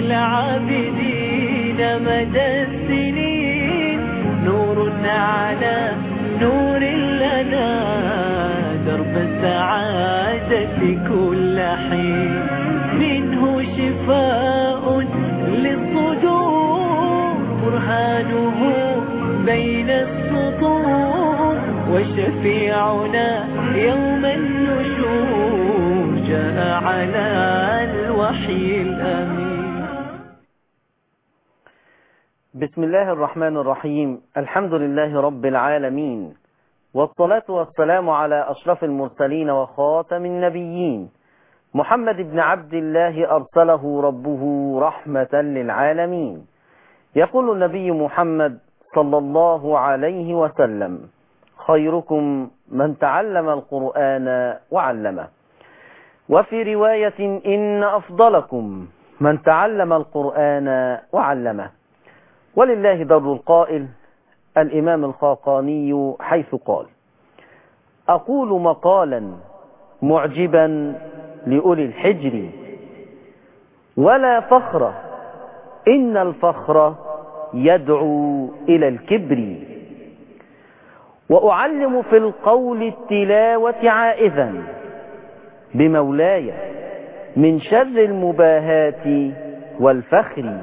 العابدين مدى السنين نور على نور لنا درب السعادة كل حين منه شفاء للصدور برهانه بين السطور وشفيعنا يوم النشور جاء على الوحي الأمين بسم الله الرحمن الرحيم الحمد لله رب العالمين والصلاة والسلام على أشرف المرسلين وخاتم النبيين محمد بن عبد الله أرسله ربه رحمة للعالمين يقول النبي محمد صلى الله عليه وسلم خيركم من تعلم القرآن وعلمه وفي رواية إن أفضلكم من تعلم القرآن وعلمه ولله در القائل الإمام الخاقاني حيث قال أقول مقالا معجبا لأولي الحجر ولا فخر إن الفخر يدعو إلى الكبر وأعلم في القول التلاوة عائذا بمولاي من شر المباهات والفخر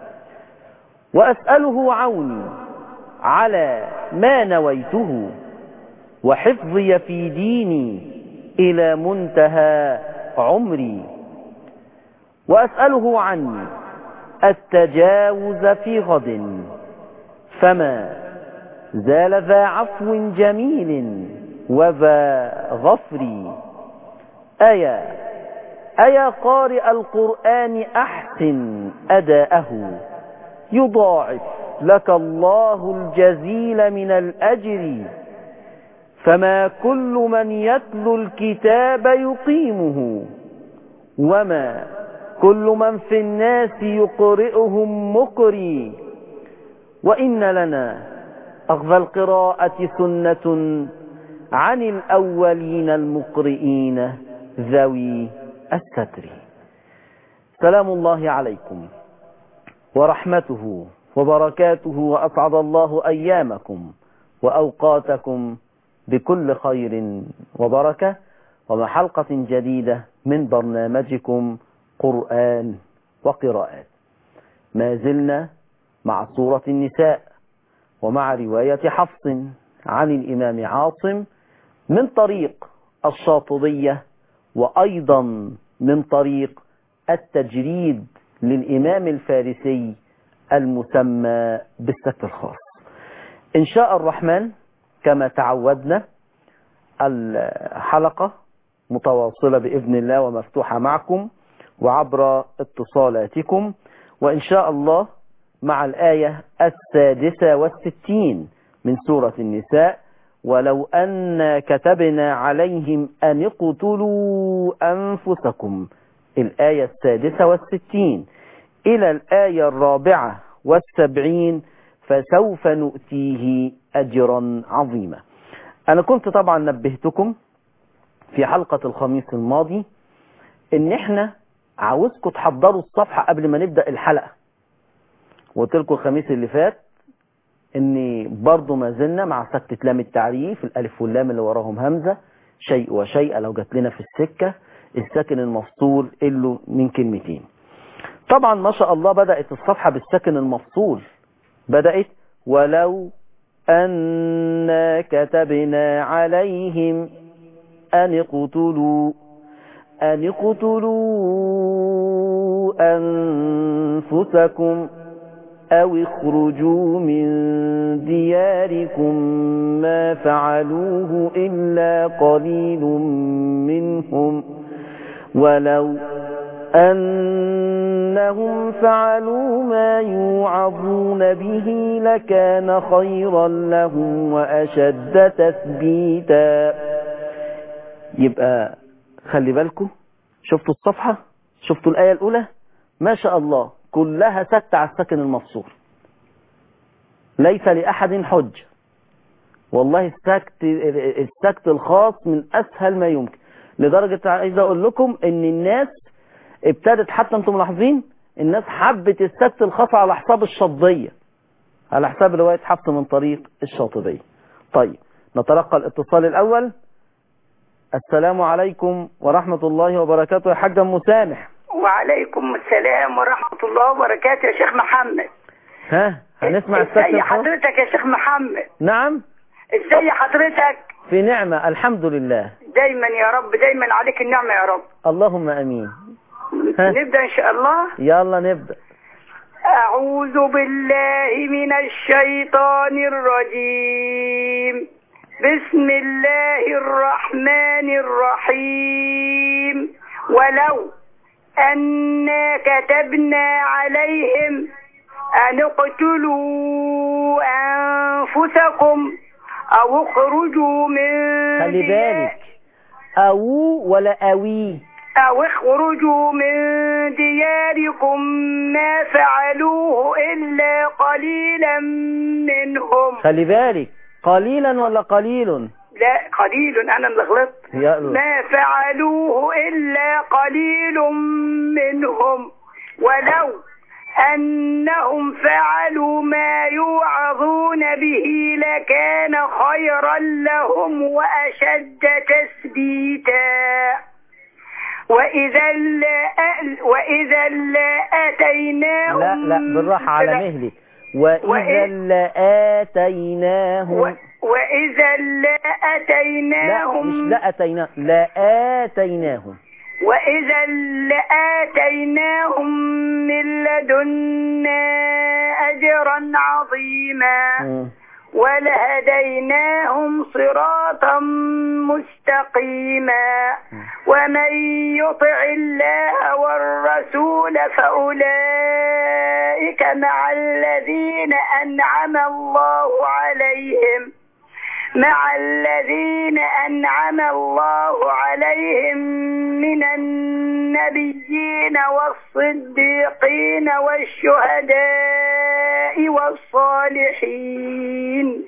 وأسأله عوني على ما نويته وحفظي في ديني إلى منتهى عمري وأسأله عني التجاوز في غد فما زال ذا عفو جميل وذا غفر أيا أيا قارئ القرآن أحسن أداءه يضاعف لك الله الجزيل من الأجر فما كل من يتلو الكتاب يقيمه وما كل من في الناس يقرئهم مقري وإن لنا أخذ القراءة سنة عن الأولين المقرئين ذوي الستر سلام الله عليكم ورحمته وبركاته وأسعد الله أيامكم وأوقاتكم بكل خير وبركة ومع حلقة جديدة من برنامجكم قرآن وقراءات ما زلنا مع سورة النساء ومع رواية حفص عن الإمام عاصم من طريق الشاطبية وأيضا من طريق التجريد للإمام الفارسي المسمى بالسك الخاص إن شاء الرحمن كما تعودنا الحلقة متواصلة بإذن الله ومفتوحة معكم وعبر اتصالاتكم وإن شاء الله مع الآية السادسة والستين من سورة النساء ولو أن كتبنا عليهم أن اقتلوا أنفسكم الآية السادسة والستين إلى الآية الرابعة والسبعين فسوف نؤتيه أجرا عظيما أنا كنت طبعا نبهتكم في حلقة الخميس الماضي إن إحنا عاوزكم تحضروا الصفحة قبل ما نبدأ الحلقة وقلت لكم الخميس اللي فات إن برضو ما زلنا مع سكتة لام التعريف الألف واللام اللي وراهم همزة شيء وشيء لو جات لنا في السكة الساكن المفصول له من كلمتين طبعا ما شاء الله بدأت الصفحة بالساكن المفصول بدأت ولو أن كتبنا عليهم أن اقتلوا أن اقتلوا أنفسكم أو اخرجوا من دياركم ما فعلوه إلا قليل منهم ولو أنهم فعلوا ما يوعظون به لكان خيرا لهم وأشد تثبيتا يبقى خلي بالكم شفتوا الصفحة شفتوا الآية الأولى ما شاء الله كلها سكت على السكن المفصول ليس لأحد حج والله السكت السكت الخاص من أسهل ما يمكن لدرجة عايز أقول لكم إن الناس ابتدت حتى أنتم ملاحظين الناس حبت السكت الخاص على حساب الشطبية على حساب رواية حفص من طريق الشاطبية طيب نتلقى الاتصال الأول السلام عليكم ورحمة الله وبركاته يا حاج أم مسامح وعليكم السلام ورحمة الله وبركاته يا شيخ محمد ها هنسمع السكت ازي الخاص حضرتك يا شيخ محمد نعم ازي حضرتك في نعمة الحمد لله دايما يا رب دايما عليك النعمة يا رب اللهم أمين ها. نبدأ ان شاء الله يلا نبدأ أعوذ بالله من الشيطان الرجيم بسم الله الرحمن الرحيم ولو أنا كتبنا عليهم أن اقتلوا أنفسكم أو اخرجوا من خلي ديار- بالك أو ولا أوي أو اخرجوا من دياركم ما فعلوه إلا قليلا منهم خلي بالك قليلا ولا قليل لا قليل أنا اللي غلطت يلا ما فعلوه إلا قليل منهم ولو أنهم فعلوا ما يوعظون به لكان خيرا لهم وأشد تثبيتا وإذا لا وإذا لا أتيناهم لا لا بالراحة على مهلك وإذا وإيه؟ لآتيناهم و- وإذا لا لا أتيناهم مش لا أتينا لا آتيناهم وإذا لآتيناهم من لدنا أجرا عظيما مم. ولهديناهم صراطا مستقيما ومن يطع الله والرسول فأولئك مع الذين أنعم الله عليهم مع الذين أنعم الله عليهم من النبيين والصديقين والشهداء والصالحين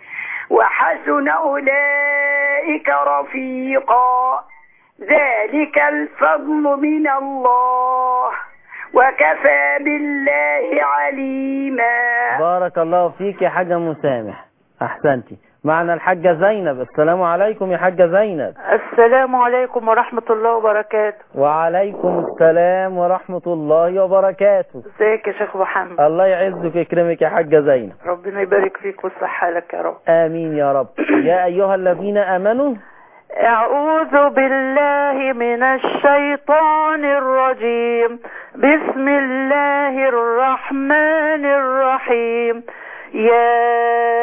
وحسن أولئك رفيقا ذلك الفضل من الله وكفى بالله عليما بارك الله فيك يا حاجة مسامح أحسنتي معنا الحاجة زينب السلام عليكم يا حاجة زينب السلام عليكم ورحمة الله وبركاته وعليكم السلام ورحمة الله وبركاته ازيك يا شيخ محمد الله يعزك ويكرمك يا حاجة زينب ربنا يبارك فيك ويصحى لك يا رب آمين يا رب يا أيها الذين آمنوا أعوذ بالله من الشيطان الرجيم بسم الله الرحمن الرحيم يا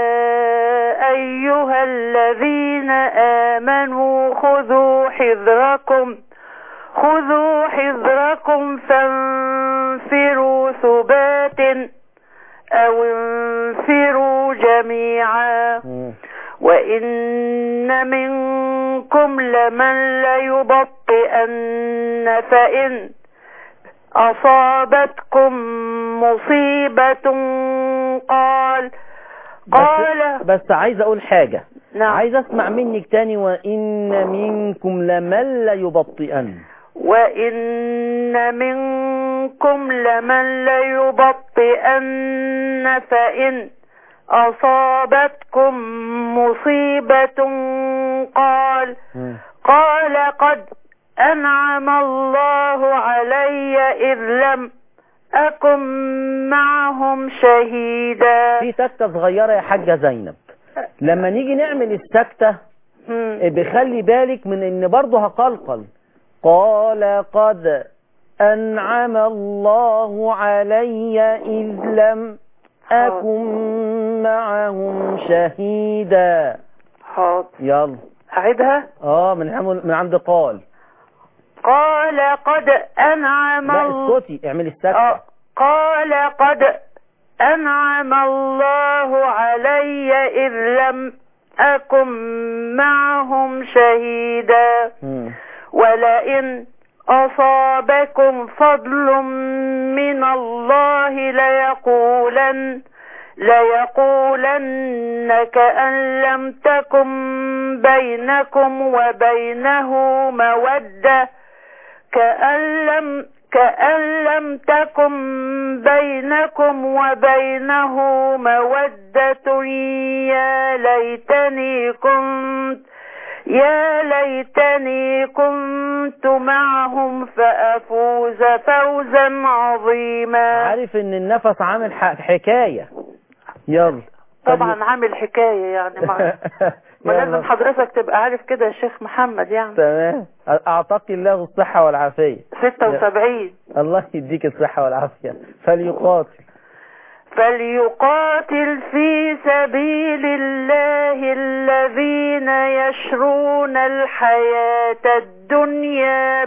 أيها الذين آمنوا خذوا حذركم خذوا حذركم فانفروا ثبات أو انفروا جميعا مم. وإن منكم لمن ليبطئن فإن أصابتكم مصيبة قال قال بس, بس عايز أقول حاجة نعم عايز أسمع منك تاني وإن منكم لمن ليبطئن وإن منكم لمن ليبطئن فإن أصابتكم مصيبة قال مم. قال قد أنعم الله علي إذ لم أكن معهم شهيدا في سكتة صغيرة يا حاجة زينب لما نيجي نعمل السكتة مم. بخلي بالك من ان برضه هقلقل قال قد انعم الله علي اذ لم اكن معهم شهيدا حاضر يلا أعيدها اه من عم- من عند قال قال قد أنعم لا الله اسكتي اعملي السكتة آه. قال قد أنعم الله علي إذ لم أكن معهم شهيدا مم. ولئن أصابكم فضل من الله ليقولن ليقولن كأن لم تكن بينكم وبينه مودة كأن لم كأن لم تكن بينكم وبينه مودة يا ليتني كنت يا ليتني كنت معهم فأفوز فوزا عظيما عارف ان النفس عامل ح- حكاية يلا طبعا عامل حكاية يعني ما, ما يلا. لازم حضرتك تبقى عارف كده يا شيخ محمد يعني تمام اعطاك الله الصحة والعافية 76 الله يديك الصحة والعافية فليقاتل فليقاتل في سبيل الله الذين يشرون الحياة الدنيا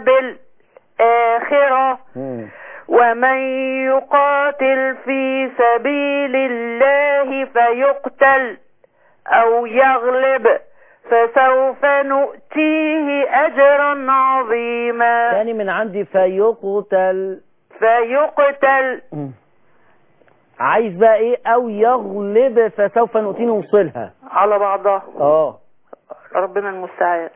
بالآخرة مم. ومن يقاتل في سبيل الله فيقتل أو يغلب فسوف نؤتيه أجرا عظيما تاني من عندي فيقتل فيقتل مم. عايز بقى ايه او يغلب فسوف نؤتيه نوصلها على بعضها اه ربنا المستعان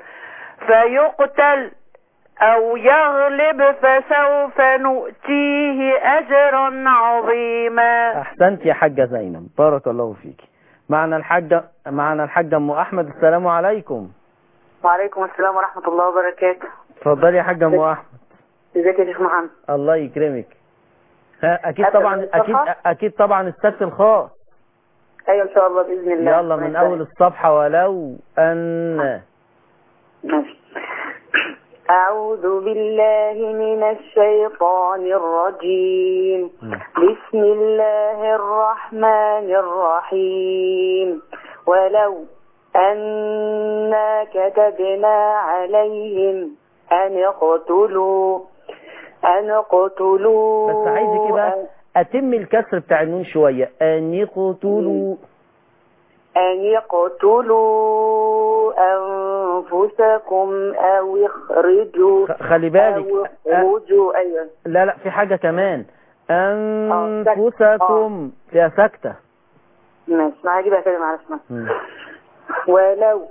فيقتل أو يغلب فسوف نؤتيه أجرا عظيما احسنت يا حاجة زينب بارك الله فيك معنا الحاجة معنا الحاجة ام احمد السلام عليكم وعليكم السلام ورحمة الله وبركاته اتفضلي يا حاجة ام احمد ازيك يا شيخ محمد الله يكرمك ها اكيد أبدأ طبعا من اكيد الصفحة؟ اكيد طبعا السبت الخاص ايوه ان شاء الله باذن الله يلا من اول الصفحة ولو ان ماشي أعوذ بالله من الشيطان الرجيم بسم الله الرحمن الرحيم ولو أنا كتبنا عليهم أن اقتلوا أن اقتلوا بس عايزك ايه بقى اتم الكسر بتاع النون شوية ان يقتلوا أن يقتلوا أنفسكم أو يخرجوا خ- خلي بالك أو أ- يخرجوا أيوة لا لا في حاجة كمان آه، سكتة. أنفسكم فيها سكتة ماشي ما هجيبها كده معلش ما. مم. ولو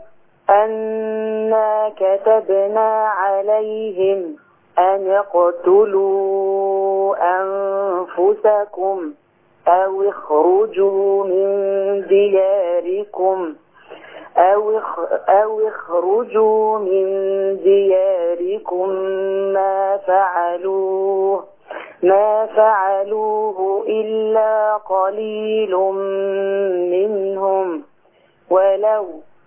أنا كتبنا عليهم أن يقتلوا أنفسكم أو اخرجوا من دياركم أو اخ- أو اخرجوا من دياركم ما فعلوه ما فعلوه إلا قليل منهم ولو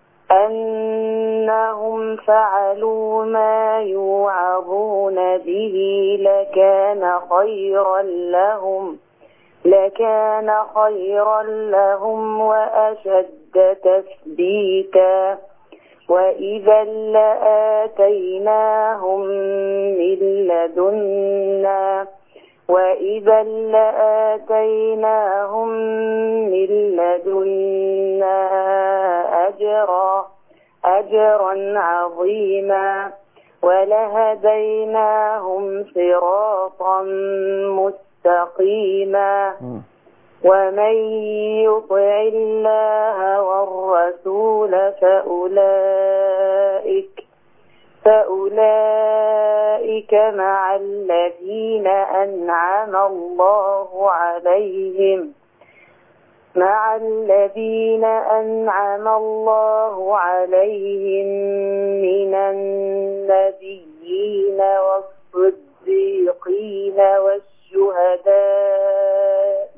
أنهم فعلوا ما يوعظون به لكان خيرا لهم لكان خيرا لهم وأشد تثبيتا وإذا لآتيناهم من لدنا وإذا لآتيناهم من لدنا أجرا أجرا عظيما ولهديناهم صراطا مستقيما مم. ومن يطع الله والرسول فأولئك فأولئك مع الذين أنعم الله عليهم مع الذين أنعم الله عليهم من النبيين والصديقين والشهداء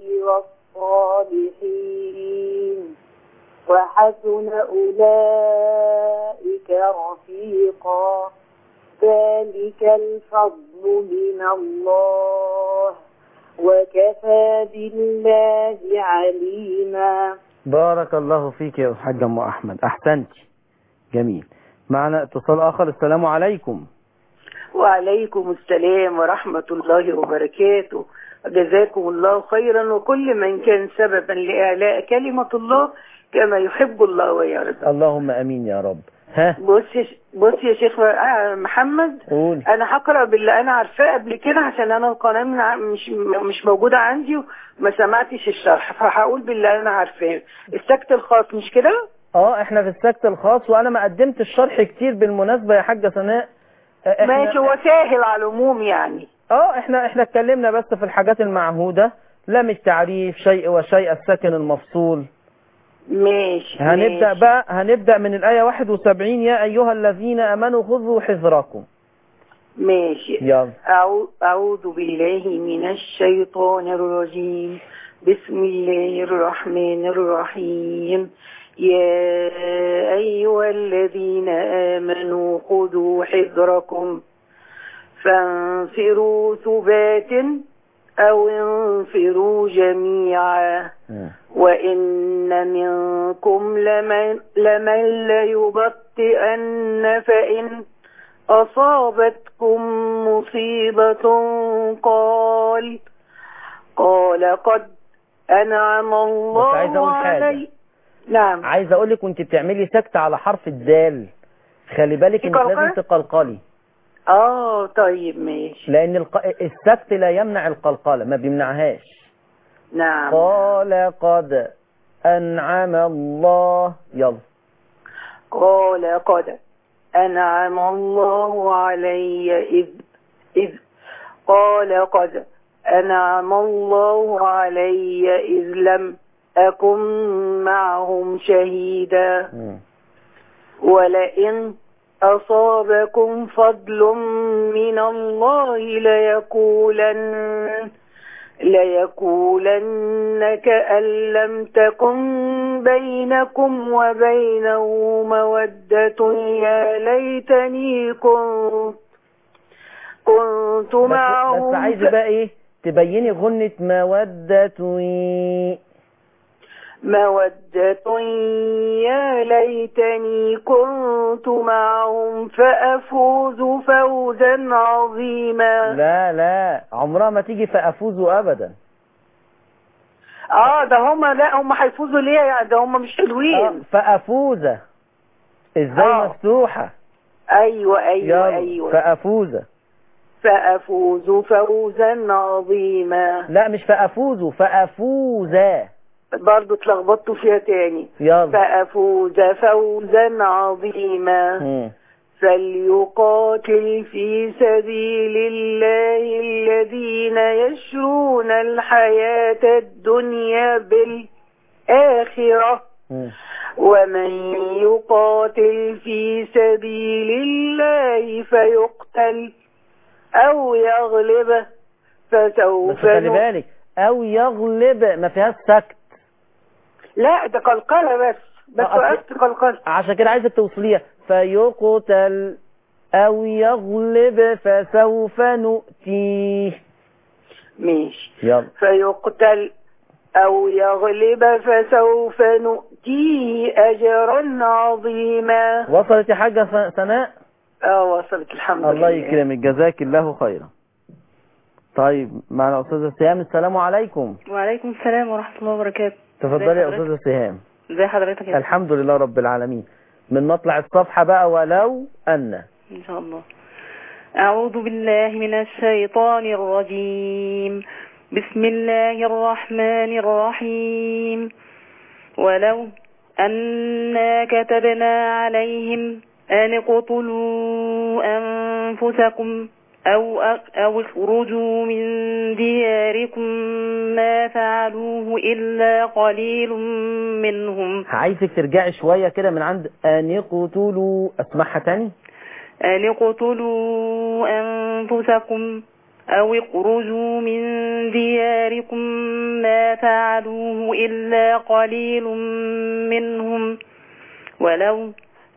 والصالحين وحسن أولئك رفيقا ذلك الفضل من الله وكفى بالله عليما بارك الله فيك يا حاج ام احمد احسنتي جميل معنا اتصال اخر السلام عليكم وعليكم السلام ورحمة الله وبركاته جزاكم الله خيرا وكل من كان سببا لإعلاء كلمة الله كما يحب الله ويرضى اللهم امين يا رب ها بص يا ش- بص يا شيخ آه، محمد قول انا هقرا باللي انا عارفاه قبل كده عشان انا القناه من ع- مش مش موجوده عندي وما سمعتش الشرح فهقول باللي انا عارفاه السكت الخاص مش كده اه احنا في السكت الخاص وانا ما قدمتش الشرح كتير بالمناسبة يا حاجة سناء آه، احنا ماشي هو سهل على العموم يعني اه احنا احنا اتكلمنا بس في الحاجات المعهودة لم التعريف شيء وشيء السكن المفصول ماشي هنبدأ ماشي. بقى هنبدأ من الآية 71 يا أيها الذين آمنوا خذوا حذركم ماشي يلا أعو- أعوذ بالله من الشيطان الرجيم بسم الله الرحمن الرحيم يا أيها الذين آمنوا خذوا حذركم فانفروا ثبات أو انفروا جميعا وإن منكم لمن, لمن ليبطئن فإن أصابتكم مصيبة قال قال قد أنعم الله بس عايز أقول حاجة. علي نعم عايز اقول لك وانت بتعملي سكتة على حرف الدال خلي بالك في انك قلقلة؟ لازم تقلقلي آه طيب ماشي لان الق... السكت لا يمنع القلقلة ما بيمنعهاش نعم قال قد انعم الله يلا قال قد أنعم الله علي إذ إذ قال قد أنعم الله علي إذ لم أكن معهم شهيدا مم. ولئن أصابكم فضل من الله ليقولن ليقولن كأن لم تكن بينكم وبينه مودة يا ليتني كنت كنت بس, معهم بس عايز بقى ايه تبيني غنة مودة مودة يا ليتني كنت معهم فأفوز فوزا عظيما لا لا عمرها ما تيجي فأفوز أبدا اه ده هم لا هم هيفوزوا ليه يعني ده هم مش آه، حلوين فأفوز ازاي آه. مفتوحة ايوه ايوه يلا ايوه فأفوز فأفوز فوزا عظيما لا مش فأفوز فأفوز برضو اتلخبطتوا فيها تاني يلا فأفوز فوزا عظيما مم. فليقاتل في سبيل الله الذين يشرون الحياة الدنيا بالآخرة مم. ومن يقاتل في سبيل الله فيقتل أو يغلب بس فسوف خلي نؤ- بالك أو يغلب ما فيهاش سكت لا ده قلقلة بس بس آه، أصل- وقفت قلقلة عشان كده عايزك توصليها فيقتل أو يغلب فسوف نؤتيه ماشي يلا فيقتل أو يغلب فسوف نؤتيه أجرا عظيما وصلت يا حاجة س- سناء اه وصلت الحمد الله لله يكرمك جزاك الله خيرا طيب معنا أستاذة سهام السلام عليكم وعليكم السلام ورحمة الله وبركاته تفضلي يا ازي أستاذة سهام ازي حضرتك يا الحمد لله رب العالمين من مطلع الصفحة بقى ولو أن إن شاء الله أعوذ بالله من الشيطان الرجيم بسم الله الرحمن الرحيم ولو أنا كتبنا عليهم أن اقتلوا أنفسكم أو أو اخرجوا من دياركم ما فعلوه إلا قليل منهم عايزك ترجعي شوية كده من عند أن يقتلوا أسمعها تاني أن اقتلوا أنفسكم أو اخرجوا من دياركم ما فعلوه إلا قليل منهم ولو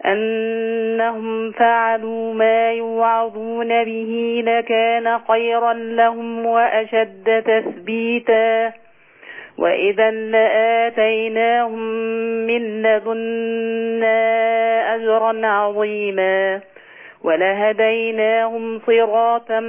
أنهم فعلوا ما يوعظون به لكان خيرا لهم وأشد تثبيتا وإذا لآتيناهم من لدنا أجرا عظيما ولهديناهم صراطا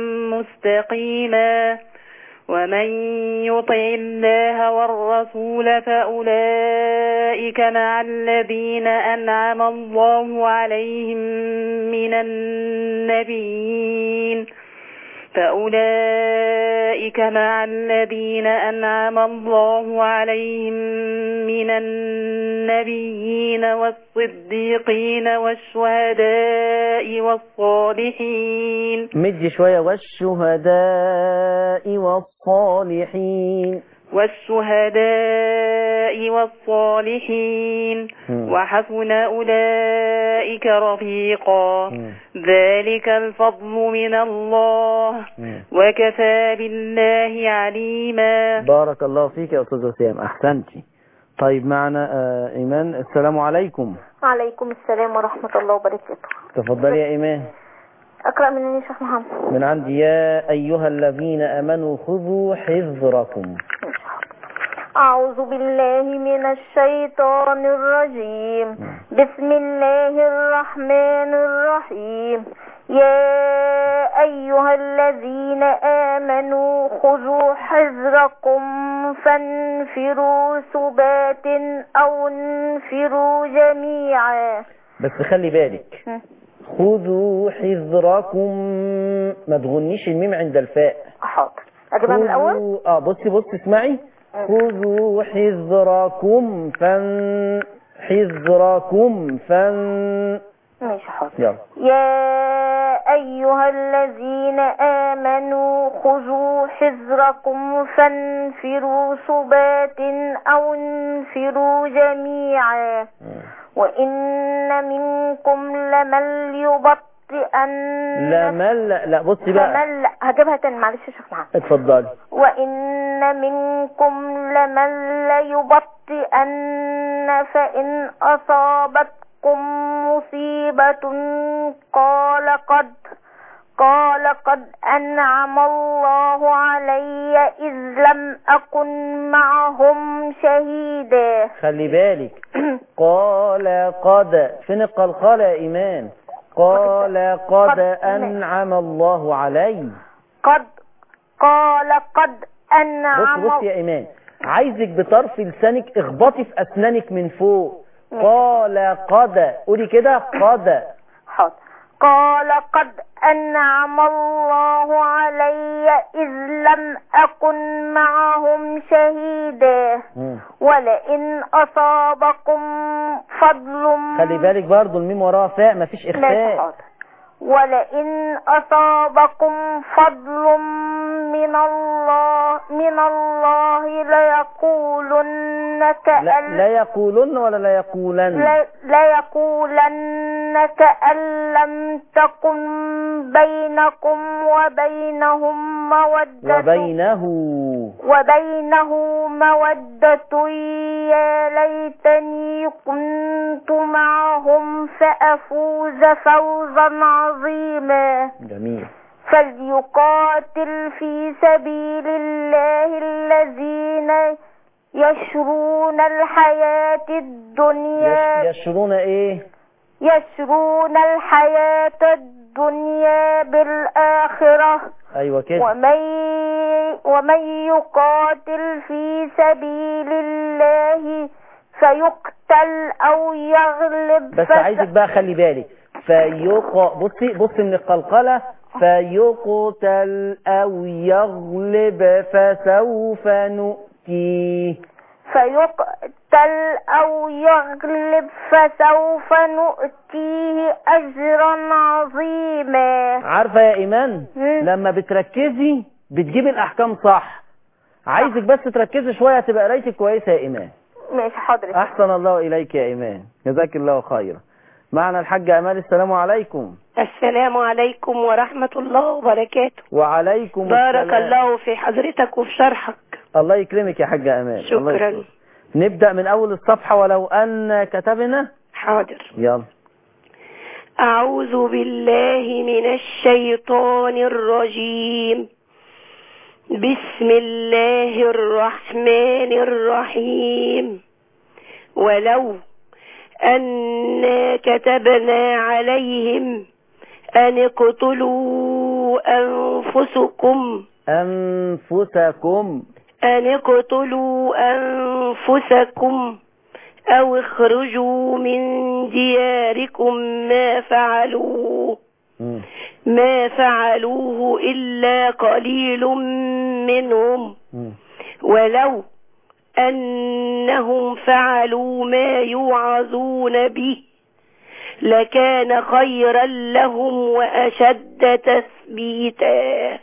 مستقيما ومن يطع الله والرسول فأولئك مع الذين أنعم الله عليهم من النبيين فأولئك أولئك مع الذين أنعم الله عليهم من النبيين والصديقين والشهداء والصالحين مدي شوية والشهداء والصالحين والشهداء والصالحين مم. وحسن أولئك رفيقا مم. ذلك الفضل من الله مم. وكفى بالله عليما بارك الله فيك يا أستاذ وسام أحسنتي طيب معنا آه إيمان السلام عليكم وعليكم السلام ورحمة الله وبركاته تفضلي يا إيمان أقرأ من يا شيخ محمد من عندي يا أيها الذين آمنوا خذوا حذركم أعوذ بالله من الشيطان الرجيم بسم الله الرحمن الرحيم يا أيها الذين آمنوا خذوا حذركم فانفروا ثبات أو انفروا جميعا بس خلي بالك خذوا حذركم ما تغنيش الميم عند الفاء حاضر أجيبها من الأول خذوا- اه بصي بصي اسمعي خذوا حذركم فان حذركم فان ماشي حاضر يلا يا أيها الذين آمنوا خذوا حذركم فانفروا ثبات أو انفروا جميعا وإن منكم لمن ليبطئن لا مل لا, لا بصي بقى لمن لا هجيبها تاني معلش يا شيخ محمد اتفضلي وإن منكم لمن ليبطئن فإن أصابتكم مصيبة قال قد قال قد أنعم الله علي إذ لم أكن معهم شهيدا خلي بالك قال قد فين القلقلة يا إيمان قال قد قد. أنعم الله علي قد قال قد بص أنعم بص يا إيمان عايزك بطرف لسانك اخبطي في أسنانك من فوق قال قد قولي كده قد حاضر قال قد أنعم الله علي إذ لم أكن معهم شهيدا مم. ولئن أصابكم فضل خلي بالك برضو الميم وراها فاء مفيش ماشي إخفاء حاضر. ولئن أصابكم فضل من الله من الله ليقولن لا, كأن لا يقولن ولا لا يقولن لا- ليقولن كأن لم تكن بينكم وبينهم مودة وبينه وبينه مودة يا ليتني كنت معهم فأفوز فوزا عظيما جميل فليقاتل في سبيل الله الذين يشرون الحياة الدنيا يش- يشرون ايه يشرون الحياة الدنيا بالآخرة ايوه كده ومن ومن يقاتل في سبيل الله فيقتل أو يغلب بس فس- عايزك بقى خلي بالك فيق بصي بصي من القلقلة فيقتل او يغلب فسوف نؤتيه فيقتل أو يغلب فسوف نؤتيه أجرا عظيما عارفة يا ايمان مم. لما بتركزي بتجيب الاحكام صح عايزك بس تركزي شوية تبقى قرايتك كويسة يا ايمان ماشي حاضر احسن الله اليك يا ايمان جزاك الله خيرا معنا الحاجة امال السلام عليكم السلام عليكم ورحمة الله وبركاته وعليكم بارك السلام. الله في حضرتك وفي شرحك الله يكرمك يا حاجة امان الله شكرا يكرمك. نبدأ من اول الصفحة ولو ان كتبنا حاضر يلا أعوذ بالله من الشيطان الرجيم بسم الله الرحمن الرحيم ولو أنا كتبنا عليهم أن اقتلوا أنفسكم انفسكم أن اقتلوا أنفسكم أو اخرجوا من دياركم ما فعلوه مم. ما فعلوه إلا قليل منهم مم. ولو أنهم فعلوا ما يوعظون به لكان خيرا لهم وأشد تثبيتا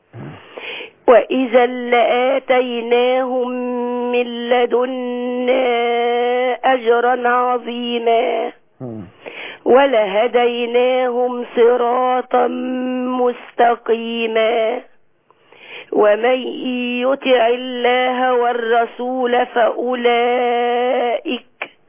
وإذا لآتيناهم من لدنا أجرا عظيما مم. ولهديناهم صراطا مستقيما ومن يطع الله والرسول فأولئك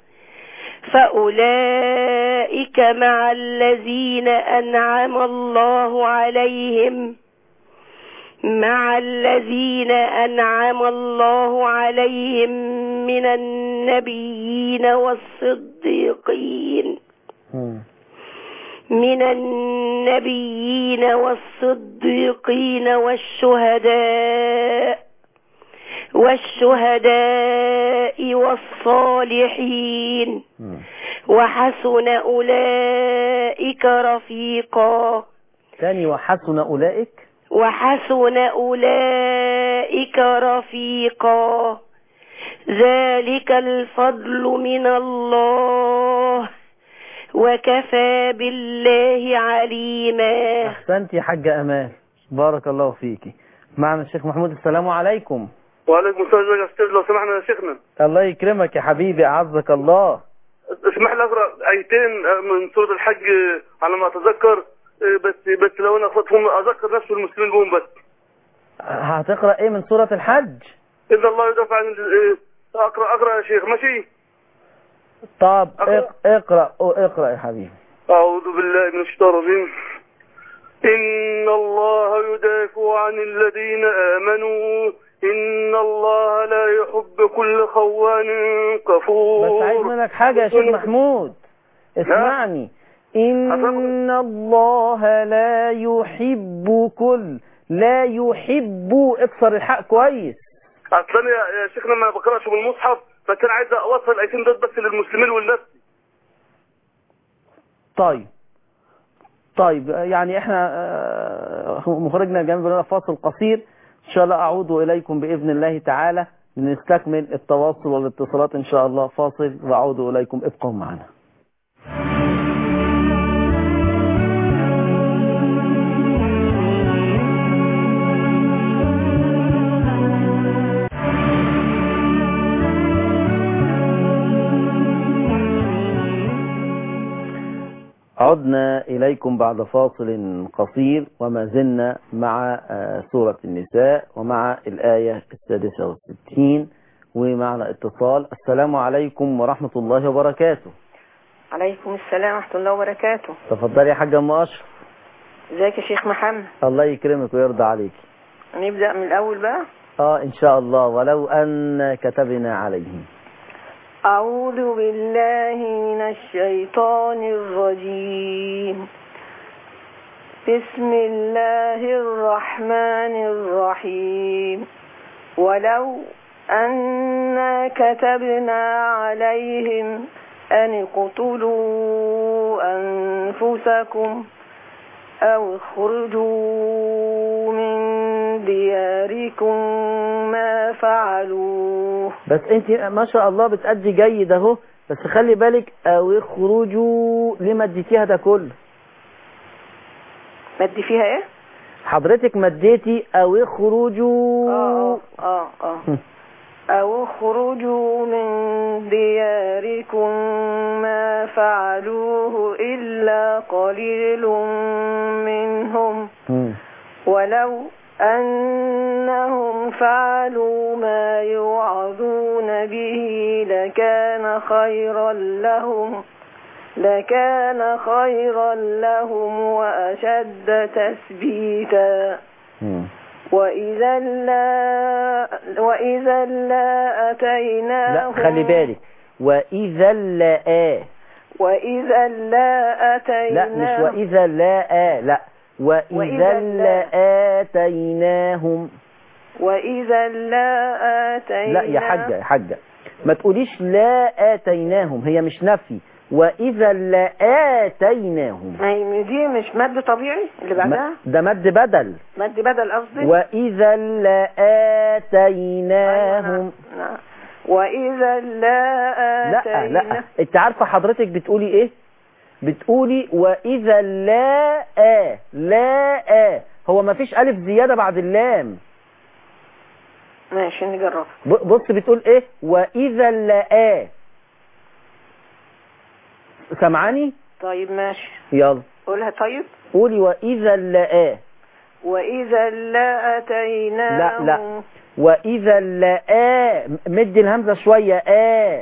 فأولئك مع الذين أنعم الله عليهم مع الذين أنعم الله عليهم من النبيين والصديقين مم. من النبيين والصديقين والشهداء والشهداء والصالحين مم. وحسن أولئك رفيقا تاني وحسن أولئك وحسن أولئك رفيقا ذلك الفضل من الله وكفى بالله عليما أحسنت يا حاجة أمال بارك الله فيكي معنا الشيخ محمود السلام عليكم وعليكم السلام يا استاذ لو سمحنا يا شيخنا الله يكرمك يا حبيبي أعزك الله اسمح لي اقرا ايتين من سوره الحج على ما اتذكر بس بس لو انا اخذتهم اذكر نفس المسلمين بهم بس هتقرأ إيه من سورة الحج ان الله يدافع عن ال- اقرا اقرا يا شيخ ماشي طب أقرأ؟ اق- اقرأ اقرأ يا حبيبي أعوذ بالله من الشيطان الرجيم إن الله يدافع عن الذين آمنوا إن الله لا يحب كل خوان كفور بس عايز منك حاجة يا شيخ محمود اسمعني إن الله لا يحب كل لا يحب اكسر الحق كويس أصلا يا يا شيخنا ما بقراش من المصحف فكان عايز أوصل الآيتين دول بس للمسلمين والنفس طيب طيب يعني احنا آه، مخرجنا جنب لنا فاصل قصير ان شاء الله اعود اليكم باذن الله تعالى لنستكمل التواصل والاتصالات ان شاء الله فاصل واعود اليكم ابقوا معنا عدنا إليكم بعد فاصل قصير وما زلنا مع آه، سورة النساء ومع الآية السادسة والستين ومعنا اتصال السلام عليكم ورحمة الله وبركاته عليكم السلام ورحمة الله وبركاته تفضلي يا حاجة أم أشرف ازيك يا شيخ محمد الله يكرمك ويرضى عليك نبدأ من الأول بقى اه ان شاء الله ولو ان كتبنا عليهم أعوذ بالله من الشيطان الرجيم بسم الله الرحمن الرحيم ولو أنا كتبنا عليهم أن اقتلوا أنفسكم أو اخرجوا من دياركم ما فعلوه بس انت ما شاء الله بتأدي جيد اهو بس خلي بالك او اخرجوا ليه مديتيها ده كله مد فيها ايه؟ حضرتك مديتي او اخرجوا اه اه اه أو اخرجوا من دياركم ما فعلوه إلا قليل منهم مم. ولو أنهم فعلوا ما يوعظون به لكان خيرا لهم لكان خيرا لهم وأشد تثبيتا مم. وإذا لا وإذا لا أتيناهم لا خلي بالك واذا لا وإذا لا لا أتيناهم مش واذا لا لا واذا وإذا لاتيناهم وإذا لا آتيناهم لا يا حاجة يا حاجة ما تقوليش لا آتيناهم هي مش نفي وإذا لآتيناهم ما هي دي مش مد طبيعي اللي بعدها ده مد بدل مد بدل قصدي وإذا لآتيناهم نعم. وإذا لا لا آتينا لا انت عارفة حضرتك بتقولي ايه بتقولي وإذا لا آ لا آ هو ما فيش ألف زيادة بعد اللام ماشي نجرب ب- بص بتقول ايه وإذا لا آ سمعاني طيب ماشي يلا قولها طيب قولي وإذا لا آ وإذا لا أتيناهم لا لا وإذا لا آ مد الهمزة شوية آ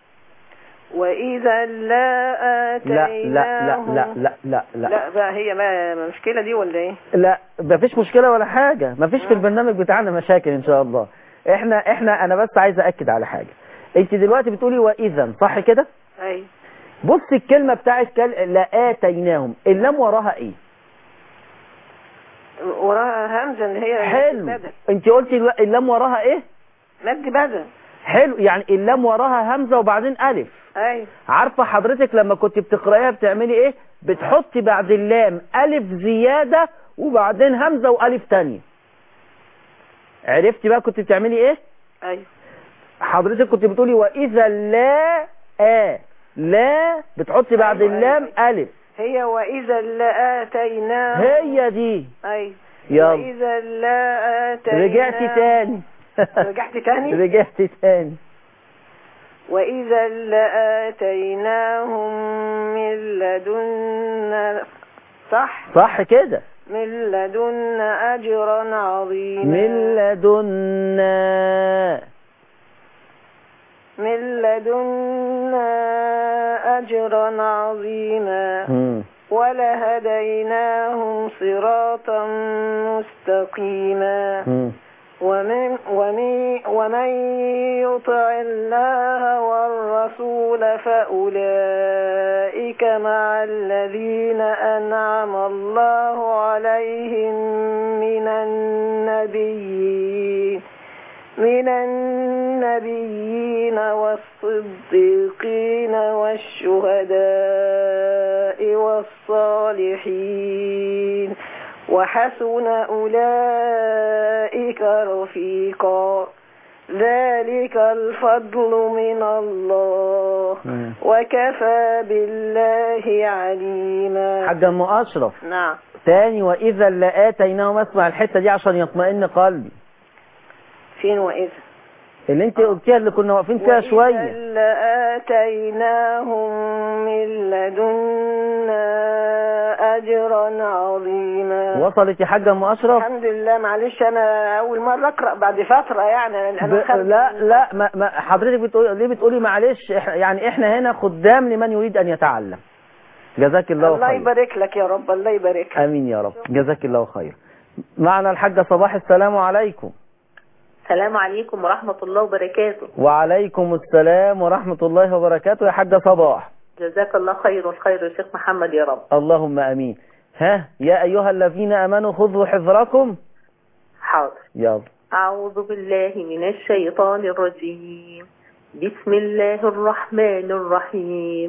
وإذا لا لا لا لا آتيناهم لا لا لا لا لا بقى هي ما المشكلة دي ولا ايه لا مفيش مشكلة ولا حاجة مفيش في البرنامج بتاعنا مشاكل ان شاء الله احنا احنا انا بس عايز اكد على حاجة انت دلوقتي بتقولي واذا صح كده اي بص الكلمة بتاعت كل... لآتيناهم اللام وراها ايه وراها همزة اللي هي حلو بدل انت قلتي الو- اللام وراها ايه مد بدل حلو يعني اللام وراها همزة وبعدين الف اي عارفة حضرتك لما كنت بتقرأيها بتعملي ايه بتحطي بعد اللام ألف زيادة وبعدين همزة وألف تانية عرفتي بقى كنت بتعملي ايه اي حضرتك كنت بتقولي وإذا لا آ لا بتحطي بعد أيوة، اللام ألف هي وإذا لا آتيناهم هي دي اي يلا وإذا لا آتيناهم رجعتي تاني رجعت تاني رجعتي تاني وإذا لآتيناهم من لدنا صح صح كده من لدنا أجرا عظيما من لدنا من لدنا أجرا عظيما مم. ولهديناهم صراطا مستقيما مم. ومن, ومن, ومن يطع الله والرسول فأولئك مع الذين أنعم الله عليهم من النبيين من النبيين والصديقين والشهداء والصالحين وحسن أولئك رفيقا ذلك الفضل من الله مم. وكفى بالله عليما حاج ام اشرف نعم تاني واذا لاتيناهم اسمع الحته دي عشان يطمئن قلبي فين وإذا اللي انت قلتيها اللي كنا واقفين فيها وإذا شويه لآتيناهم من لدنا أجرا عظيما وصلت يا حاج ام اشرف الحمد لله معلش أنا أول مرة أقرأ بعد فترة يعني ب... أنا خدت لا لا ما... ما حضرتك بتقول ليه بتقولي معلش إح... يعني احنا هنا خدام لمن يريد ان يتعلم جزاك الله الله خير يبارك لك يا رب الله يبارك امين يا رب جزاك الله خير معنا الحاجه صباح السلام عليكم السلام عليكم ورحمة الله وبركاته وعليكم السلام ورحمه الله وبركاته يا حاجه صباح جزاك الله خير والخير يا شيخ محمد يا رب اللهم امين ها يا ايها الذين امنوا خذوا حذركم حاضر يلا أعوذ بالله من الشيطان الرجيم بسم الله الرحمن الرحيم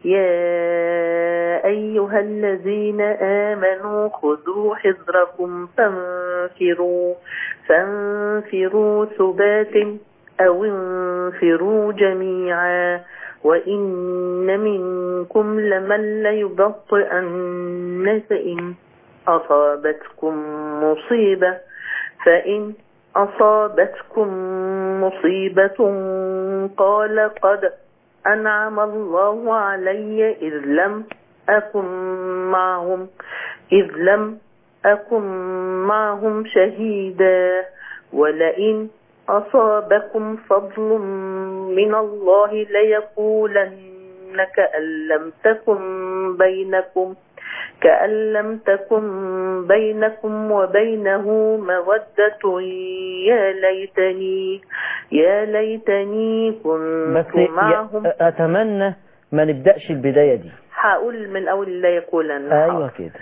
يا أيها الذين آمنوا خذوا حذركم فانفروا فانفروا ثبات أو انفروا جميعا وإن منكم لمن ليبطئن فإن أصابتكم مصيبة فإن أصابتكم مصيبة قال قد أنعم الله علي إذ لم أكن معهم إذ لم أكن معهم شهيدا ولئن أصابكم فضل من الله ليقولن كأن لم تكن بينكم كأن لم تكن بينكم وبينه مودة يا ليتني يا ليتني بس كنت معهم ي- اتمنى ما نبداش البدايه دي هقول من أول لا يقولن ايوه كده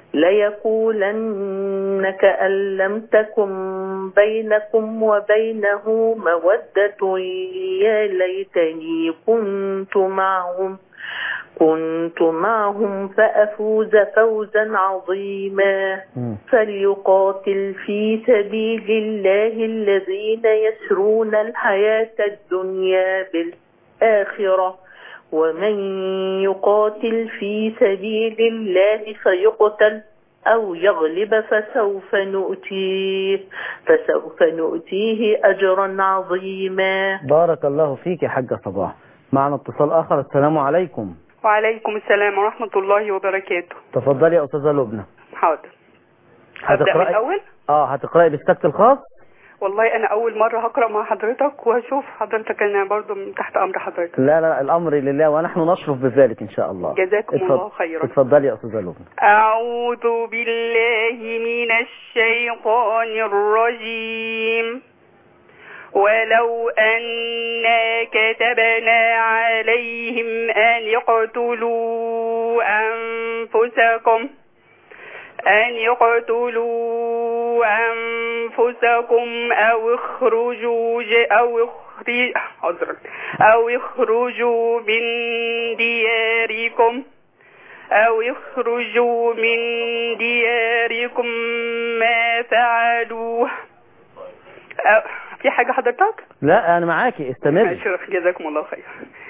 ليقولن كأن لم تكن بينكم وبينه مودة يا ليتني كنت معهم كنت معهم فأفوز فوزا عظيما مم. فليقاتل في سبيل الله الذين يسرون الحياة الدنيا بالآخرة ومن يقاتل في سبيل الله فيقتل أو يغلب فسوف نؤتيه فسوف نؤتيه أجرا عظيما بارك الله فيك يا حاجة صباح معنا اتصال آخر السلام عليكم وعليكم السلام ورحمة الله وبركاته تفضلي يا أستاذة لبنى حاضر أبدأ من الأول اه هتقرأي بالسكت الخاص والله أنا أول مرة هقرأ مع حضرتك وهشوف حضرتك أنا برضو من تحت أمر حضرتك لا لا الأمر لله ونحن نشرف بذلك إن شاء الله جزاكم اتفض- الله خيرا اتفضلي يا أستاذة لبنى أعوذ بالله من الشيطان الرجيم ولو أنا كتبنا عليهم أن اقتلوا أنفسكم أن يقتلوا أنفسكم أو اخرجوا ج- أو اخرج عذرا أو اخرجوا من دياركم أو اخرجوا من دياركم ما فعلوه أو في حاجة حضرتك؟ لا أنا معاكي استمري ماشي جزاكم الله خير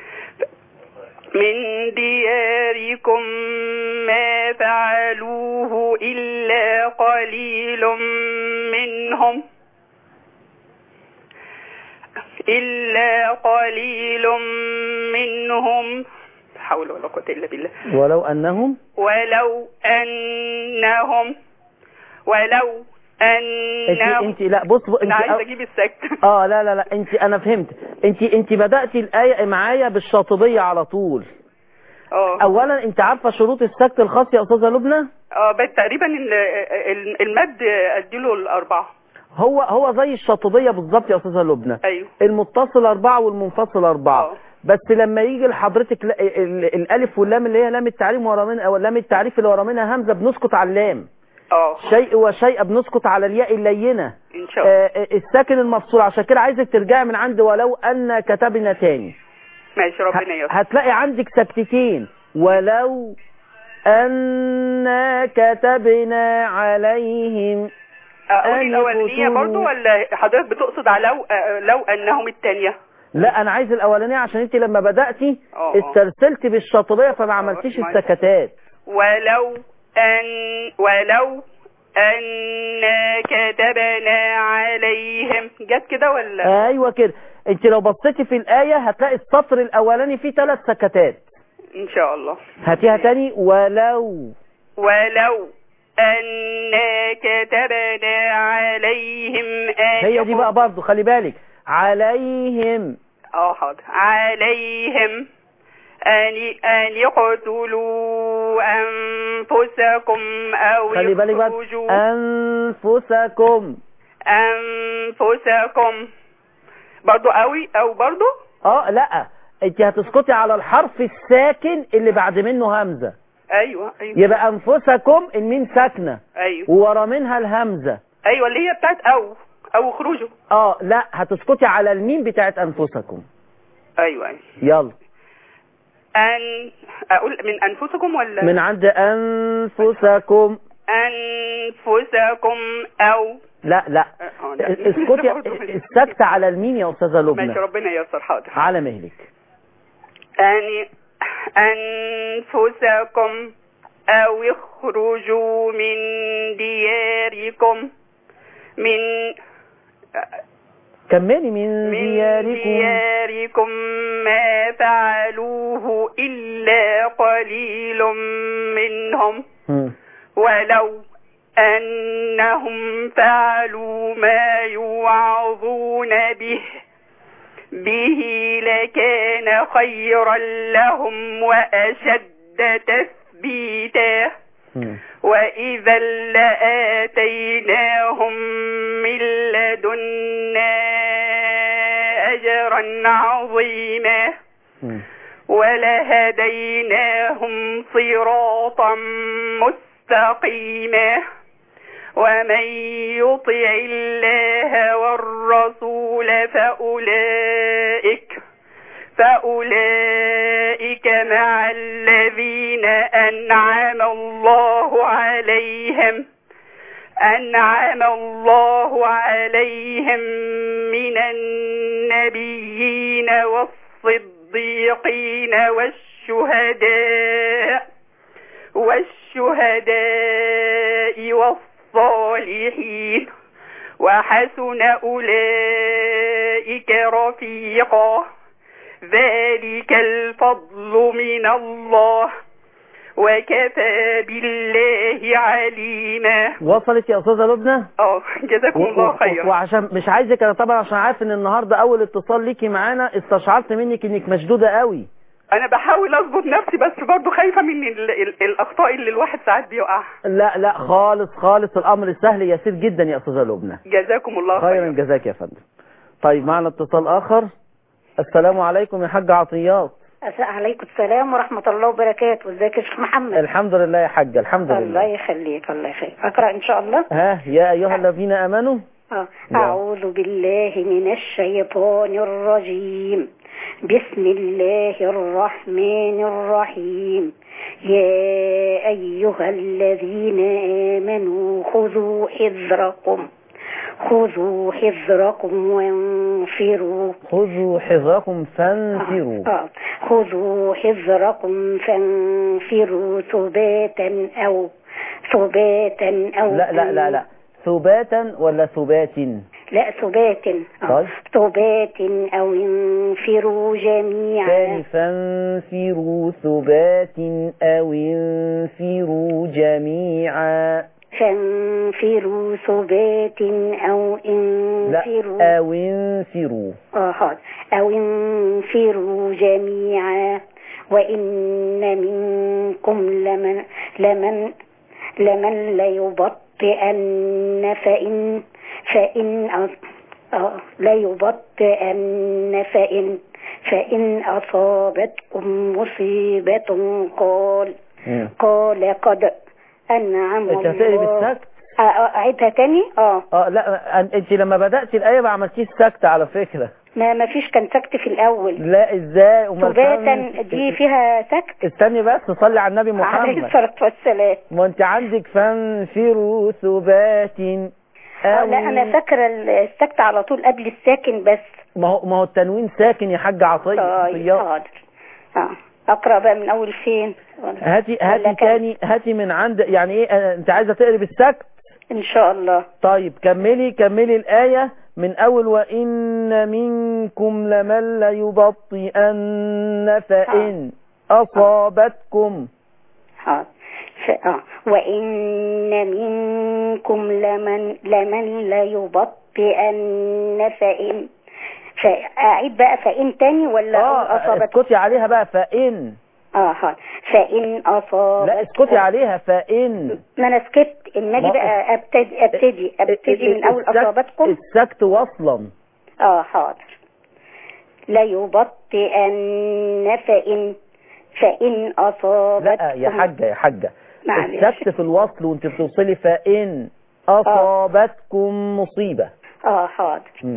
من دياركم ما فعلوه إلا قليل منهم إلا قليل منهم لا حول ولا قوة إلا بالله ولو أنهم ولو أنهم ولو انت أنهم انت لا بص بص- انت أنا عايز أو- أجيب السكت اه لا لا لا انت انا فهمت انت انت بدأتي الآية معايا بالشاطبية على طول اه اولا انت عارفة شروط السكت الخاص يا استاذة لبنى اه بس تقريبا ال- ال- المد اديله الاربعه هو هو زي الشاطبية بالظبط يا استاذة لبنى ايوه المتصل أربعة والمنفصل أربعة اه بس لما يجي لحضرتك لا- ال- الألف واللام اللي هي لام التعريف ورا منها أو لام التعريف اللي ورا منها همزة بنسكت على اللام اه شيء وشيء بنسكت على الياء اللينة ان شاء الله آه، آه، الساكن المفصول عشان كده عايزك ترجعي من عند ولو أن كتبنا تاني ماشي ربنا يستر هتلاقي عندك سكتتين ولو أن كتبنا عليهم اقول أن الاولانيه يقتلوا- برضو ولا حضرتك بتقصد على لو آه، لو انهم الثانيه لا انا عايز الاولانيه عشان انت لما بداتي اه. استرسلتي بالشاطبيه فما عملتيش ماشي. السكتات ولو ان ولو ان كتبنا عليهم جت كده ولا ايوه كده انت لو بصيتي في الايه هتلاقي السطر الاولاني فيه ثلاث سكتات ان شاء الله هاتيها تاني ولو ولو أنا كتبنا عليهم أن هي دي بقى برضه خلي بالك عليهم اه حاضر عليهم أن أن يقتلوا أنفسكم أو خلي بالك بقى يخرجوا انفسكم أنفسكم برضو قوي أو برضو اه لا انت هتسكتي على الحرف الساكن اللي بعد منه همزه أيوة أيوة يبقى انفسكم الميم ساكنه أيوة وورا منها الهمزه أيوة اللي هي بتاعت أو أو اخرجوا اه لا هتسكتي على الميم بتاعت انفسكم أيوة أيوة يلا أن أقول من أنفسكم ولا من عند انفسكم أنفسكم أو لا لا آه، لا. اسكتي برضو. السكت على الميم يا استاذه ماشي لبنى ربنا ييسر حاضر على مهلك أن أنفسكم أو اخرجوا من دياركم من كملي من من دياركم دياركم ما فعلوه إلا قليل منهم مم. ولو أنهم فعلوا ما يوعظون به به لكان خيرا لهم وأشد تثبيتا مم. وإذا لآتيناهم من لدنا أجرا عظيما مم. ولهديناهم صراطا مستقيما ومن يطع الله والرسول فأولئك فأولئك مع الذين أنعم الله عليهم أنعم الله عليهم من النبيين والصديقين والشهداء والشهداء والصالحين وحسن أولئك رفيقا ذلك الفضل من الله وكفى بالله عليما وصلت يا استاذه لبنى اه جزاكم و- الله و- خيرا وعشان مش عايزك انا طبعا عشان عارف ان النهارده اول اتصال ليكي معانا استشعرت منك انك مشدوده قوي انا بحاول اظبط نفسي بس برضو خايفه من ال ال الاخطاء اللي الواحد ساعات بيقعها لا لا خالص خالص الامر سهل يسير جدا يا استاذه لبنى جزاكم الله خيرا خيرا جزاك يا فندم طيب معنا اتصال اخر السلام عليكم يا حاج عطيات عليكم السلام ورحمة الله وبركاته ازيك يا شيخ محمد الحمد لله يا حاج الحمد الله لله يخليك الله يخليك اقرأ ان شاء الله ها يا ايها الذين امنوا آه. نعم. أعوذ بالله من الشيطان الرجيم بسم الله الرحمن الرحيم يا أيها الذين آمنوا خذوا حذركم خذوا حذركم وانفروا خذوا حذركم فانفروا آه. خذوا حذركم فانفروا ثباتا أو ثباتا أو لا لا لا لا ثباتا ولا ثبات لا ثبات آه. طيب. ثبات أو انفروا جميعا ثاني فانفروا ثبات أو انفروا جميعا فانفروا ثبات أو لا انفروا أو انفروا آه حاضر. أو انفروا جميعا وإن منكم لمن لمن لمن ليبطئن فإن فإن أص- آه، ليبطئن فإن فإن أصابتكم مصيبة قال مم. قال قد أنعم انت هتقلب الله السكت آه، آه، أعيدها تاني اه اه لا أن- انت لما بدأت الآية ما عملتيش سكت على فكرة ما ما فيش كان سكت في الأول لا ازاي امال ثباتا فاهم- دي فيها سكت استني بس صلي على النبي عليه محمد الصلاة والسلام ما انت عندك فانفروا ثبات آه، أو لا أنا فاكرة السكت على طول قبل الساكن بس ما هو ما هو التنوين ساكن يا حاج عطية طيب عطيات. حاضر اه أقرأ بقى من أول فين هاتي ولا هاتي كان- تاني هاتي من عند يعني ايه آه، انت عايزه تقلب السكت إن شاء الله طيب كملي كملي الآية من أول وإن منكم لمن ليبطئن فإن أصابتكم حاضر ف... آه. وإن منكم لمن لمن ليبطئن فإن فأعيد بقى فإن تاني ولا اه أصابتكم اسكتي عليها بقى فإن اه حاضر فإن أصابتكم لا اسكتي عليها فإن ما أنا سكت إما أجي ما- بقى أبتدي أبتدي أبتدي من أول السكت- أصابتكم السكت وصلا اه حاضر ليبطئن فإن فإن أصابتكم لا يا حاجة يا حاجة معلش. السكت في الوصل وانت بتوصلي فإن أصابتكم مصيبة اه حاضر مم.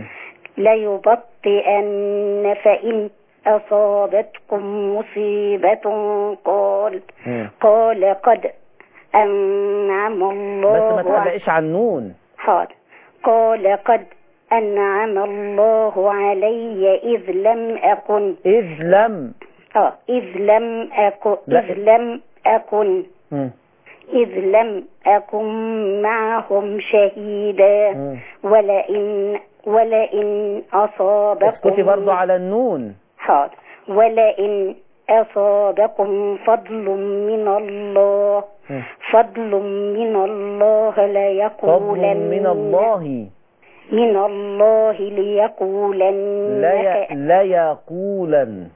ليبطئن فإن أصابتكم مصيبة قال مم. قال قد أنعم بس الله ما تعلقش على النون حاضر قال قد أنعم الله علي إذ لم أكن إذ لم آه إذ لم أكن لا. إذ لم أكن مم. إذ لم أكن معهم شهيدا مم. ولئن ولئن أصابكم اسكتي برضو على النون حاضر ولئن أصابكم فضل من الله مم. فضل من الله فضل ليقولن من الله من الله ليقولن لا ي... لا يقولا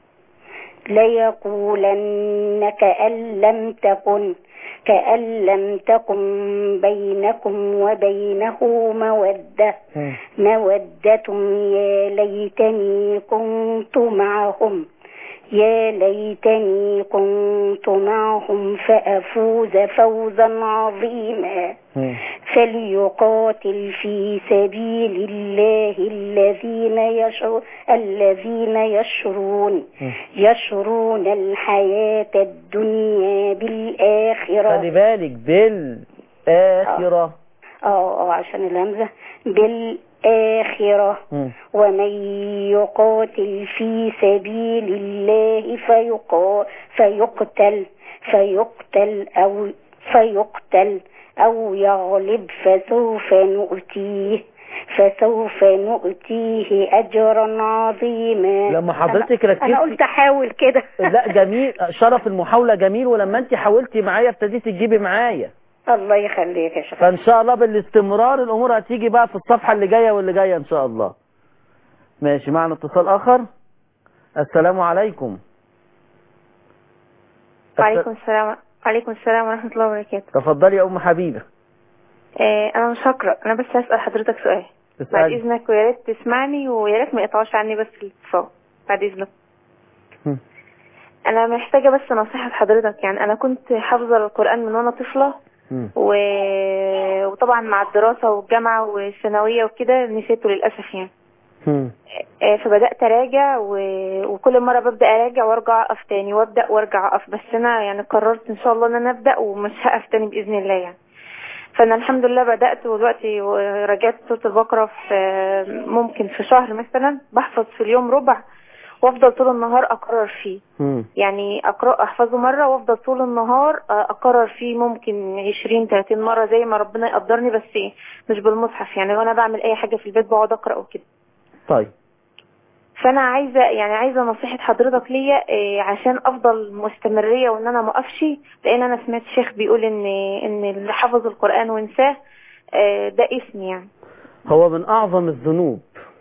ليقولن كأن لم تكن كأن لم تكن بينكم وبينه مودة مودة يا ليتني كنت معهم يا ليتني كنت معهم فأفوز فوزا عظيما فليقاتل في سبيل الله الذين يشر الذين يشرون يشرون الحياة الدنيا بالآخرة خلي بالك بالآخرة اه اه عشان الهمزة بالآخرة مم. ومن يقاتل في سبيل الله فيقا فيقتل فيقتل أو فيقتل أو يغلب فسوف نؤتيه فسوف نؤتيه أجرا عظيما لما حضرتك أنا- ركزتي- أنا قلت أحاول كده لا جميل شرف المحاولة جميل ولما انت حاولتي معايا ابتديتي تجيبي معايا الله يخليك يا شيخ فان شاء الله بالاستمرار الامور هتيجي بقى في الصفحة اللي جاية واللي جاية ان شاء الله ماشي معنا اتصال اخر السلام عليكم وعليكم السلام وعليكم السلام ورحمة الله وبركاته تفضلي يا ام حبيبة آه أنا مش هقرأ أنا بس هسأل حضرتك سؤال بعد اسألي. إذنك ويا ريت تسمعني ويا ريت ما يقطعش عني بس الاتصال بعد إذنك هم. أنا محتاجة بس نصيحة حضرتك يعني أنا كنت حافظة القرآن من وأنا طفلة و... وطبعا مع الدراسة والجامعة والثانوية وكده نسيته للأسف يعني آه، فبدأت أراجع و... وكل مرة ببدأ أراجع وأرجع أقف تاني وأبدأ وأرجع أقف بس أنا يعني قررت إن شاء الله إن أنا أبدأ ومش هقف تاني بإذن الله يعني فأنا الحمد لله بدأت ودلوقتي راجعت سورة البقرة في ممكن في شهر مثلا بحفظ في اليوم ربع وأفضل طول النهار أكرر فيه يعني أقرأ أحفظه مرة وأفضل طول النهار أكرر فيه ممكن 20 30 مرة زي ما ربنا يقدرني بس مش بالمصحف يعني وأنا بعمل أي حاجة في البيت بقعد أقرأ وكده طيب فانا عايزه يعني عايزه نصيحه حضرتك ليا إيه، عشان افضل مستمريه وان انا ما اقفش لان انا سمعت شيخ بيقول ان ان اللي حفظ القران وانساه آه، ده اسم يعني هو من اعظم الذنوب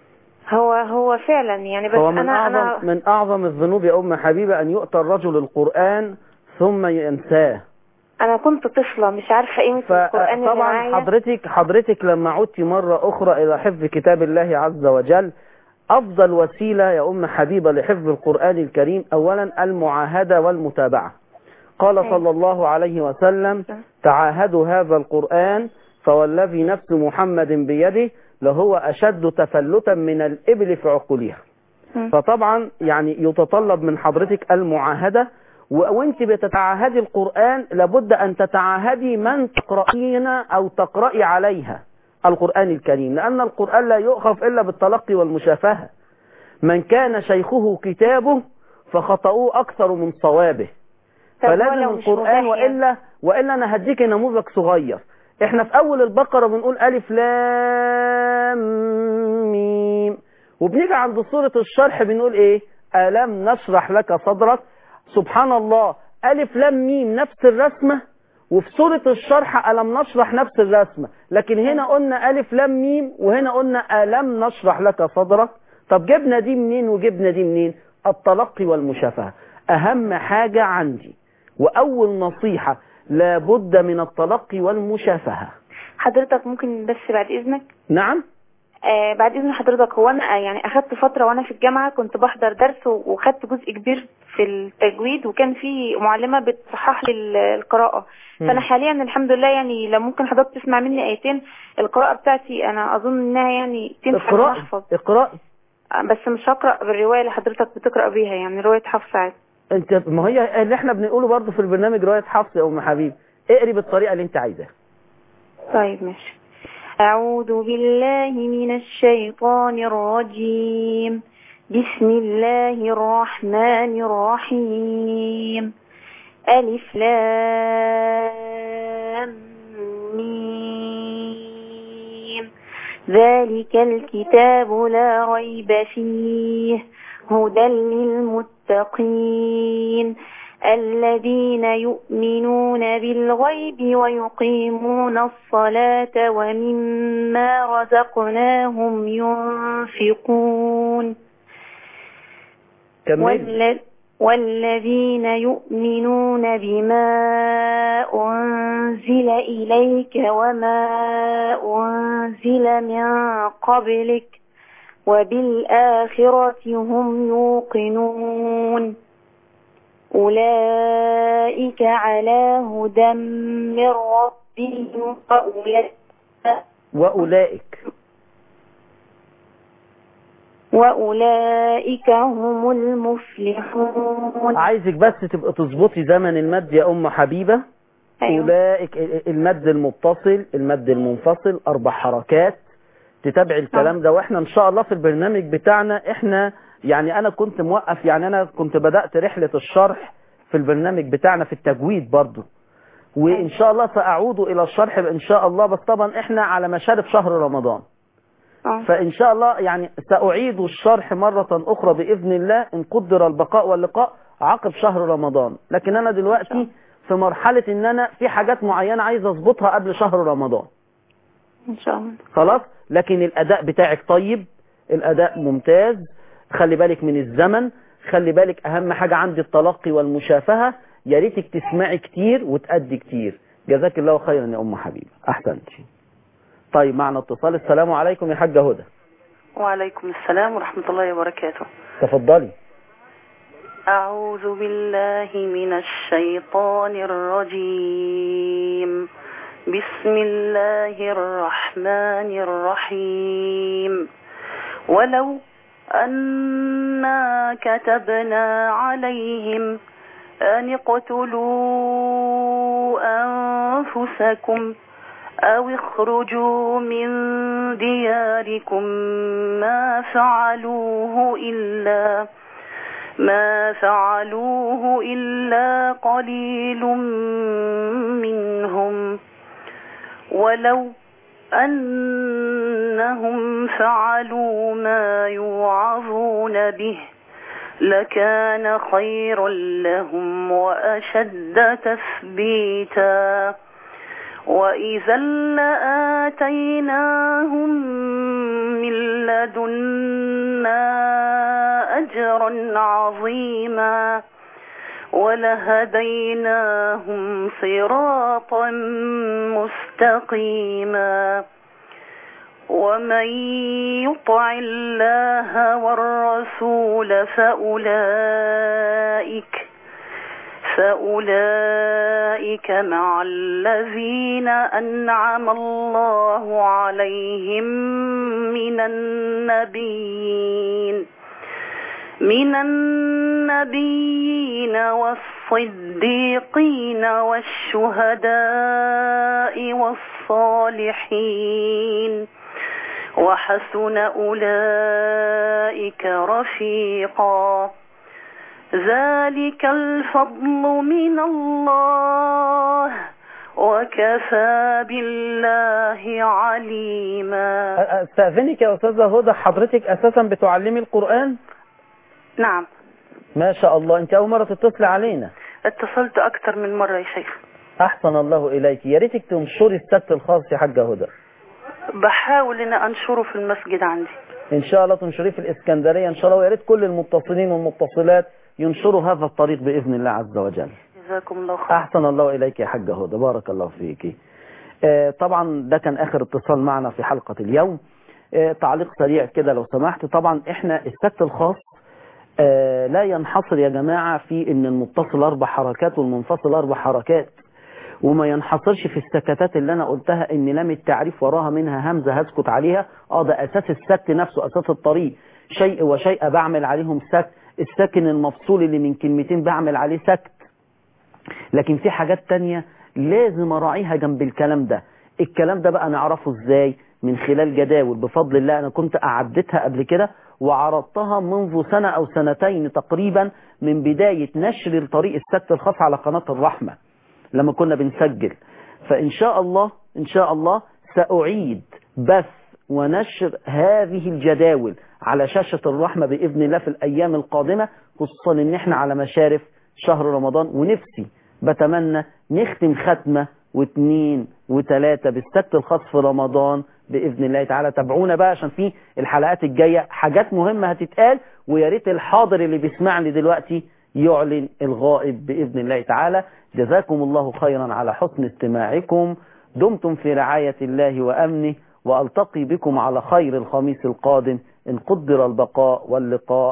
هو هو فعلا يعني بس هو من انا اعظم انا من اعظم الذنوب يا ام حبيبة ان يؤتى الرجل القرآن ثم ينساه انا كنت طفله مش عارفه قيمه القران اللي فطبعا معايا حضرتك حضرتك لما عدتي مرة أخرى إلى حفظ كتاب الله عز وجل أفضل وسيلة يا أم حبيبة لحفظ القرآن الكريم أولا المعاهدة والمتابعة قال صلى الله عليه وسلم تعاهدوا هذا القرآن فوالذي نفس محمد بيده لهو أشد تفلتا من الإبل في عقولها فطبعا يعني يتطلب من حضرتك المعاهدة و- وانت بتتعاهدي القرآن لابد ان تتعاهدي من تقرأين او تقرأي عليها القرآن الكريم لان القرآن لا يؤخذ الا بالتلقي والمشافهة من كان شيخه كتابه فخطأوه اكثر من صوابه طب هو فلازم لو مش القرآن متاح يعني؟ وإلا وإلا أنا هديك نموذج صغير احنا في أول البقرة بنقول ألف لام ميم وبنيجي عند سورة الشرح بنقول إيه ألم نشرح لك صدرك سبحان الله ألف لام ميم نفس الرسمة وفي سورة الشرح ألم نشرح نفس الرسمة لكن هنا قلنا ألف لام ميم وهنا قلنا ألم نشرح لك صدرك طب جبنا دي منين وجبنا دي منين التلقي والمشافهة أهم حاجة عندي وأول نصيحة لابد من التلقي والمشافهة حضرتك ممكن بس بعد اذنك نعم آه بعد اذن حضرتك هو انا يعني اخدت فتره وانا في الجامعه كنت بحضر درس و- وخدت جزء كبير في التجويد وكان في معلمه بتصحح لي ال- القراءه مم. فانا حاليا الحمد لله يعني لو ممكن حضرتك تسمع مني ايتين القراءه بتاعتي انا اظن انها يعني تنفع إن أنا اقرأي احفظ اقرأي آه، بس مش هقرا بالروايه اللي حضرتك بتقرا بيها يعني روايه حفص عادي انت ما هي اللي احنا بنقوله برضه في البرنامج رواية حفص يا ام حبيب اقري بالطريقة اللي انت عايزاها طيب ماشي أعوذ بالله من الشيطان الرجيم بسم الله الرحمن الرحيم ألف لام ميم ذلك الكتاب لا ريب فيه هدى للمتقين الذين يؤمنون بالغيب ويقيمون الصلاة ومما رزقناهم ينفقون كملي والل- والذين يؤمنون بما أنزل إليك وما أنزل من قبلك وبالآخرة هم يوقنون أولئك على هدى من ربهم وأولئك وأولئك وأولئك هم المفلحون عايزك بس تبقى تظبطي زمن المد يا أم حبيبة أيوة. أولئك المد المتصل المد المنفصل أربع حركات تتابع الكلام ده واحنا ان شاء الله في البرنامج بتاعنا احنا يعني انا كنت موقف يعني انا كنت بدأت رحلة الشرح في البرنامج بتاعنا في التجويد برضو وان شاء الله ساعود الى الشرح ان شاء الله بس طبعا احنا على مشارف شهر رمضان آه. فان شاء الله يعني ساعيد الشرح مرة اخرى باذن الله ان قدر البقاء واللقاء عقب شهر رمضان لكن انا دلوقتي في مرحلة ان انا في حاجات معينة عايز اظبطها قبل شهر رمضان إن شاء الله خلاص لكن الاداء بتاعك طيب الاداء ممتاز خلي بالك من الزمن خلي بالك اهم حاجة عندي التلقي والمشافهة يا ريتك تسمعي كتير وتأدي كتير جزاك الله خيرا يا ام حبيبه احسنتي طيب معنا اتصال السلام عليكم يا حاجة هدى وعليكم السلام ورحمة الله وبركاته تفضلي أعوذ بالله من الشيطان الرجيم بسم الله الرحمن الرحيم ولو أنا كتبنا عليهم أن اقتلوا أنفسكم أو اخرجوا من دياركم ما فعلوه إلا ما فعلوه إلا قليل منهم ولو أنهم فعلوا ما يوعظون به لكان خيرا لهم وأشد تثبيتا وإذا لآتيناهم من لدنا أجرا عظيما ولهديناهم صراطا مستقيما ومن يطع الله والرسول فأولئك فأولئك مع الذين أنعم الله عليهم من النبيين من النبيين والصديقين والشهداء والصالحين وحسن أولئك رفيقا ذلك الفضل من الله وكفى بالله عليما استاذنك يا استاذه هدى حضرتك اساسا بتعلمي القران نعم ما شاء الله انت اول مره تتصلي علينا اتصلت أكثر من مرة يا شيخ احسن الله اليك يا ريتك تنشري السبت الخاص يا حاجه هدى بحاول ان انشره في المسجد عندي ان شاء الله تنشريه في الاسكندريه ان شاء الله ويا ريت كل المتصلين والمتصلات ينشروا هذا الطريق باذن الله عز وجل جزاكم الله خير احسن الله اليك يا حاجه هدى بارك الله فيك آه طبعا ده كان اخر اتصال معنا في حلقه اليوم آه تعليق سريع كده لو سمحت طبعا احنا السبت الخاص آه لا ينحصر يا جماعه في ان المتصل اربع حركات والمنفصل اربع حركات وما ينحصرش في السكتات اللي انا قلتها ان لام التعريف وراها منها همزه هسكت عليها اه ده اساس السكت نفسه اساس الطريق شيء وشيء بعمل عليهم سكت الساكن المفصول اللي من كلمتين بعمل عليه سكت لكن في حاجات تانية لازم اراعيها جنب الكلام ده الكلام ده بقى نعرفه ازاي من خلال جداول بفضل الله انا كنت اعدتها قبل كده وعرضتها منذ سنة او سنتين تقريبا من بداية نشر طريق السكت الخاص على قناة الرحمة لما كنا بنسجل فإن شاء الله إن شاء الله سأعيد بث ونشر هذه الجداول على شاشة الرحمة بإذن الله في الأيام القادمة خصوصا إن إحنا على مشارف شهر رمضان ونفسي بتمنى نختم ختمة واثنين وثلاثة بالسبت الخاص في رمضان بإذن الله تعالى تابعونا بقى عشان في الحلقات الجاية حاجات مهمة هتتقال ويا ريت الحاضر اللي بيسمعني دلوقتي يعلن الغائب بإذن الله تعالى جزاكم الله خيرا على حسن استماعكم دمتم في رعاية الله وأمنه وألتقي بكم على خير الخميس القادم إن قدر البقاء واللقاء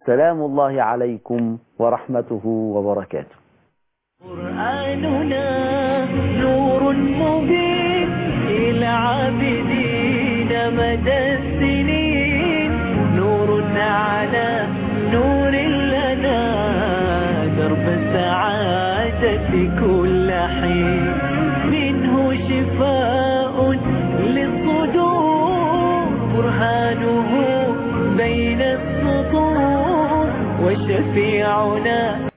سلام الله عليكم ورحمته وبركاته قرآننا نور مبين للعابدين مدى السنين نور على نور لنا درب السعادة كل حين منه شفاء للصدور برهانه بين السطور وشفيعنا